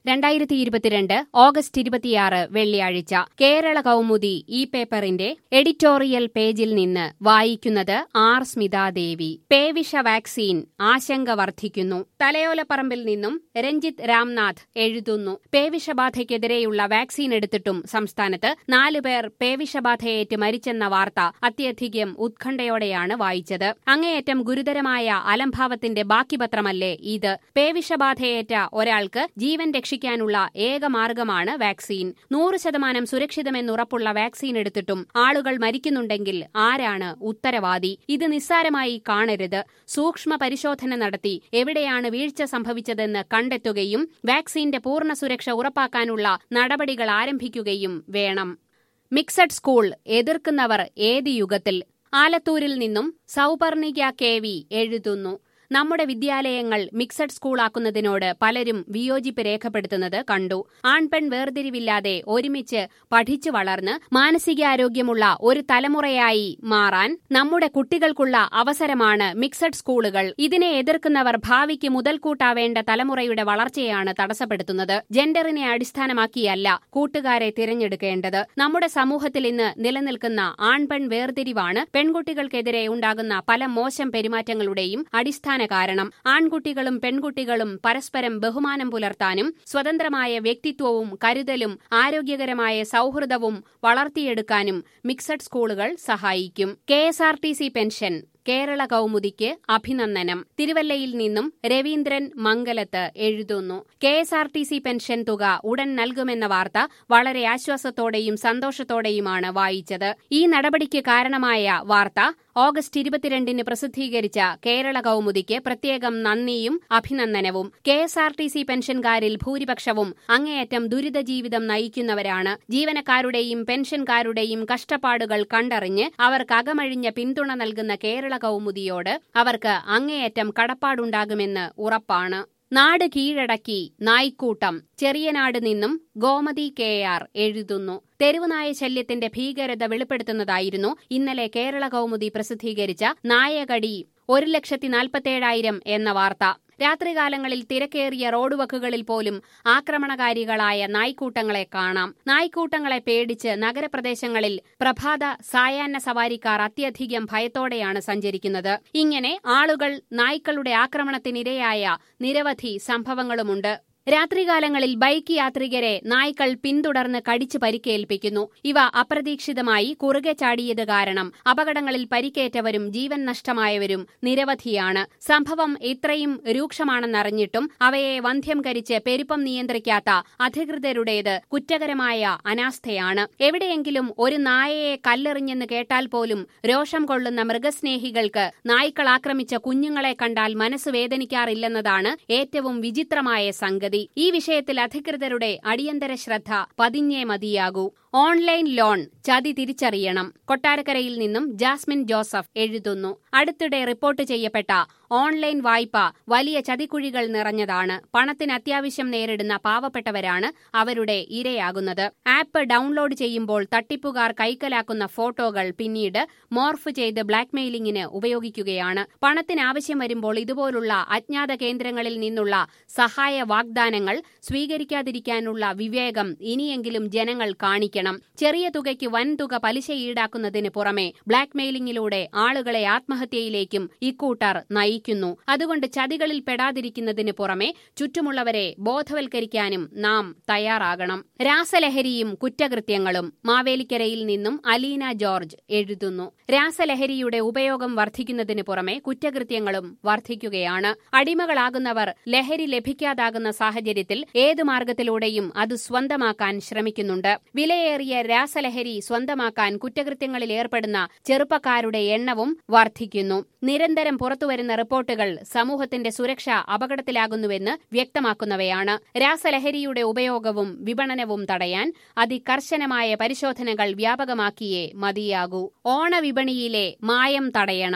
രണ്ടായിരത്തി ഇരുപത്തിരണ്ട് ഓഗസ്റ്റ് ഇരുപത്തിയാറ് വെള്ളിയാഴ്ച കേരള കൗമുദി ഈ പേപ്പറിന്റെ എഡിറ്റോറിയൽ പേജിൽ നിന്ന് വായിക്കുന്നത് ആർ സ്മിതാദേവി പേവിഷ വാക്സിൻ ആശങ്ക വർദ്ധിക്കുന്നു തലയോലപ്പറമ്പിൽ നിന്നും രഞ്ജിത്ത് രാംനാഥ് എഴുതുന്നു പേവിഷബാധയ്ക്കെതിരെയുള്ള വാക്സിൻ എടുത്തിട്ടും സംസ്ഥാനത്ത് നാലുപേർ പേവിഷബാധയേറ്റ് മരിച്ചെന്ന വാർത്ത അത്യധികം ഉത്കണ്ഠയോടെയാണ് വായിച്ചത് അങ്ങേയറ്റം ഗുരുതരമായ അലംഭാവത്തിന്റെ ബാക്കി പത്രമല്ലേ ഇത് പേവിഷബാധയേറ്റ ഒരാൾക്ക് ജീവൻ രക്ഷിക്കാനുള്ള ഏക മാർഗമാണ് വാക്സിൻ നൂറ് ശതമാനം സുരക്ഷിതമെന്നുറപ്പുള്ള വാക്സിൻ എടുത്തിട്ടും ആളുകൾ മരിക്കുന്നുണ്ടെങ്കിൽ ആരാണ് ഉത്തരവാദി ഇത് നിസ്സാരമായി കാണരുത് സൂക്ഷ്മ പരിശോധന നടത്തി എവിടെയാണ് വീഴ്ച സംഭവിച്ചതെന്ന് കണ്ടെത്തുകയും വാക്സിന്റെ പൂർണ്ണ സുരക്ഷ ഉറപ്പാക്കാനുള്ള നടപടികൾ ആരംഭിക്കുകയും വേണം മിക്സഡ് സ്കൂൾ എതിർക്കുന്നവർ ഏത് യുഗത്തിൽ ആലത്തൂരിൽ നിന്നും സൗപർണിക കെ വി എഴുതുന്നു നമ്മുടെ വിദ്യാലയങ്ങൾ മിക്സഡ് സ്കൂളാക്കുന്നതിനോട് പലരും വിയോജിപ്പ് രേഖപ്പെടുത്തുന്നത് കണ്ടു ആൺപെൺ വേർതിരിവില്ലാതെ ഒരുമിച്ച് പഠിച്ചു വളർന്ന് മാനസികാരോഗ്യമുള്ള ഒരു തലമുറയായി മാറാൻ നമ്മുടെ കുട്ടികൾക്കുള്ള അവസരമാണ് മിക്സഡ് സ്കൂളുകൾ ഇതിനെ എതിർക്കുന്നവർ ഭാവിക്ക് മുതൽക്കൂട്ടാവേണ്ട തലമുറയുടെ വളർച്ചയാണ് തടസ്സപ്പെടുത്തുന്നത് ജെൻഡറിനെ അടിസ്ഥാനമാക്കിയല്ല കൂട്ടുകാരെ തിരഞ്ഞെടുക്കേണ്ടത് നമ്മുടെ സമൂഹത്തിൽ ഇന്ന് നിലനിൽക്കുന്ന ആൺപെൺ വേർതിരിവാണ് പെൺകുട്ടികൾക്കെതിരെ ഉണ്ടാകുന്ന പല മോശം പെരുമാറ്റങ്ങളുടെയും അടിസ്ഥാന കാരണം ആൺകുട്ടികളും പെൺകുട്ടികളും പരസ്പരം ബഹുമാനം പുലർത്താനും സ്വതന്ത്രമായ വ്യക്തിത്വവും കരുതലും ആരോഗ്യകരമായ സൗഹൃദവും വളർത്തിയെടുക്കാനും മിക്സഡ് സ്കൂളുകൾ സഹായിക്കും K S R T C pension Kerala കൗമുദിക്ക് അഭിനന്ദനം തിരുവല്ലയിൽ നിന്നും രവീന്ദ്രൻ മംഗലത്ത് എഴുതുന്നു K S R T C pension തുക ഉടൻ നൽകുമെന്ന വാർത്ത വളരെ ആശ്വാസത്തോടെയും സന്തോഷത്തോടെയുമാണ് വായിച്ചത് ഈ നടപടിക്ക് കാരണമായ വാർത്ത ഓഗസ്റ്റ് ഇരുപത്തിരണ്ടിന് പ്രസിദ്ധീകരിച്ച കേരള കൗമുദിക്ക് പ്രത്യേകം നന്ദിയും അഭിനന്ദനവും K S R T C പെൻഷൻകാരിൽ ഭൂരിപക്ഷവും അങ്ങേയറ്റം ദുരിത ജീവിതം നയിക്കുന്നവരാണ് ജീവനക്കാരുടെയും പെൻഷൻകാരുടെയും കഷ്ടപ്പാടുകൾ കണ്ടറിഞ്ഞ് അവർക്ക് അകമഴിഞ്ഞ പിന്തുണ നൽകുന്ന കേരള കൗമുദിയോട് അവർക്ക് അങ്ങേയറ്റം കടപ്പാടുണ്ടാകുമെന്ന് ഉറപ്പാണ് നാട് കീഴടക്കി നായ്ക്കൂട്ടം ചെറിയനാട് നിന്നും ഗോമതി കെ ആർ എഴുതുന്നു തെരുവുനായ ശല്യത്തിന്റെ ഭീകരത വെളിപ്പെടുത്തുന്നതായിരുന്നു ഇന്നലെ കേരള കൗമുദി പ്രസിദ്ധീകരിച്ച നായകടി ഒരു ലക്ഷത്തി നാൽപ്പത്തേഴായിരം എന്ന വാർത്ത രാത്രികാലങ്ങളിൽ തിരക്കേറിയ റോഡ് വക്കുകളിൽ പോലും ആക്രമണകാരികളായ നായ്ക്കൂട്ടങ്ങളെ കാണാം നായ്ക്കൂട്ടങ്ങളെ പേടിച്ച് നഗരപ്രദേശങ്ങളിൽ പ്രഭാത സായാഹ്ന സവാരിക്കാർ അത്യധികം ഭയത്തോടെയാണ് സഞ്ചരിക്കുന്നത് ഇങ്ങനെ ആളുകൾ നായ്ക്കളുടെ ആക്രമണത്തിനിരയായ നിരവധി സംഭവങ്ങളുമുണ്ട് രാത്രികാലങ്ങളിൽ ബൈക്ക് യാത്രികരെ നായ്ക്കൾ പിന്തുടർന്ന് കടിച്ചു പരിക്കേൽപ്പിക്കുന്നു ഇവ അപ്രതീക്ഷിതമായി കുറുകെ ചാടിയത് കാരണം അപകടങ്ങളിൽ പരിക്കേറ്റവരും ജീവൻ നഷ്ടമായവരും നിരവധിയാണ് സംഭവം ഇത്രയും രൂക്ഷമാണെന്നറിഞ്ഞിട്ടും അവയെ വന്ധ്യംകരിച്ച് പെരുപ്പം നിയന്ത്രിക്കാത്ത അധികൃതരുടേത് കുറ്റകരമായ അനാസ്ഥയാണ് എവിടെയെങ്കിലും ഒരു നായയെ കല്ലെറിഞ്ഞെന്ന് കേട്ടാൽ പോലും രോഷം കൊള്ളുന്ന മൃഗസ്നേഹികൾക്ക് നായ്ക്കൾ ആക്രമിച്ച കുഞ്ഞുങ്ങളെ കണ്ടാൽ മനസ്സ് വേദനിക്കാറില്ലെന്നതാണ് ഏറ്റവും വിചിത്രമായ സംഗതി ഈ വിഷയത്തിൽ അധികൃതരുടെ അടിയന്തര ശ്രദ്ധ പതിഞ്ഞേ മതിയാകൂ ഓൺലൈൻ ലോൺ ചതി തിരിച്ചറിയണം കൊട്ടാരക്കരയിൽ നിന്നും ജാസ്മിൻ ജോസഫ് എഴുതുന്നു അടുത്തിടെ റിപ്പോർട്ട് ചെയ്യപ്പെട്ട ഓൺലൈൻ വായ്പ വലിയ ചതിക്കുഴികൾ നിറഞ്ഞതാണ് പണത്തിന് അത്യാവശ്യം നേരിടുന്ന പാവപ്പെട്ടവരാണ് അവരുടെ ഇരയാകുന്നത് ആപ്പ് ഡൌൺലോഡ് ചെയ്യുമ്പോൾ തട്ടിപ്പുകാർ കൈക്കലാക്കുന്ന ഫോട്ടോകൾ പിന്നീട് മോർഫ് ചെയ്ത് ബ്ലാക്ക്മെയിലിംഗിന് ഉപയോഗിക്കുകയാണ് പണത്തിന് ആവശ്യം വരുമ്പോൾ ഇതുപോലുള്ള അജ്ഞാത കേന്ദ്രങ്ങളിൽ നിന്നുള്ള സഹായ വാഗ്ദാനങ്ങൾ സ്വീകരിക്കാതിരിക്കാനുള്ള വിവേകം ഇനിയെങ്കിലും ജനങ്ങൾ കാണിക്കണം ചെറിയ തുകയ്ക്ക് വൻതുക പലിശ ഈടാക്കുന്നതിന് പുറമെ ബ്ലാക്ക്മെയിലിംഗിലൂടെ ആളുകളെ ആത്മഹത്യയിലേക്കും ഇക്കൂട്ടർ നയിക്കുന്നു അതുകൊണ്ട് ചതികളിൽ പെടാതിരിക്കുന്നതിന് പുറമെ ചുറ്റുമുള്ളവരെ ബോധവൽക്കരിക്കാനും നാം തയ്യാറാകണം രാസലഹരിയും കുറ്റകൃത്യങ്ങളും മാവേലിക്കരയിൽ നിന്നും അലീന ജോർജ് എഴുതുന്നു രാസലഹരിയുടെ ഉപയോഗം വർദ്ധിക്കുന്നതിന് പുറമെ കുറ്റകൃത്യങ്ങളും വർദ്ധിക്കുകയാണ് അടിമകളാകുന്നവർ ലഹരി ലഭിക്കാതാകുന്ന സാഹചര്യത്തിൽ ഏതു മാർഗത്തിലൂടെയും അത് സ്വന്തമാക്കാൻ ശ്രമിക്കുന്നുണ്ട് വിലയേറിയ രാസലഹരി സ്വന്തമാക്കാൻ കുറ്റകൃത്യങ്ങളിൽ ഏർപ്പെടുന്ന ചെറുപ്പക്കാരുടെ എണ്ണവും വർദ്ധിക്കുന്നു നിരന്തരം പുറത്തുവരുന്ന റിപ്പോർട്ടുകൾ സമൂഹത്തിന്റെ സുരക്ഷ അപകടത്തിലാകുന്നുവെന്ന് വ്യക്തമാക്കുന്നവയാണ് രാസലഹരിയുടെ ഉപയോഗവും വിപണനവും തടയാൻ അതികർശനമായ പരിശോധനകൾ വ്യാപകമാക്കിയേ മതിയാകൂ ഓണവിപണിയിലെ മായം തടയണം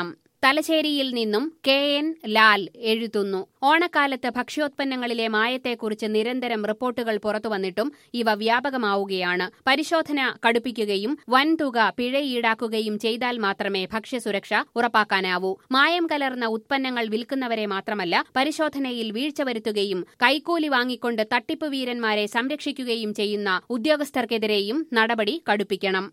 തലശ്ശേരിയിൽ നിന്നും കെ എൻ ലാൽ എഴുതുന്നു ഓണക്കാലത്ത് ഭക്ഷ്യോത്പന്നങ്ങളിലെ മായത്തെക്കുറിച്ച് നിരന്തരം റിപ്പോർട്ടുകൾ പുറത്തുവന്നിട്ടും ഇവ വ്യാപകമാവുകയാണ് പരിശോധന കടുപ്പിക്കുകയും വൻതുക പിഴ ഈടാക്കുകയും ചെയ്താൽ മാത്രമേ ഭക്ഷ്യസുരക്ഷ ഉറപ്പാക്കാനാവൂ മായം കലർന്ന ഉത്പന്നങ്ങൾ വിൽക്കുന്നവരെ മാത്രമല്ല പരിശോധനയിൽ വീഴ്ച വരുത്തുകയും കൈക്കൂലി വാങ്ങിക്കൊണ്ട് തട്ടിപ്പ് വീരന്മാരെ സംരക്ഷിക്കുകയും ചെയ്യുന്ന ഉദ്യോഗസ്ഥർക്കെതിരെയും നടപടി കടുപ്പിക്കണം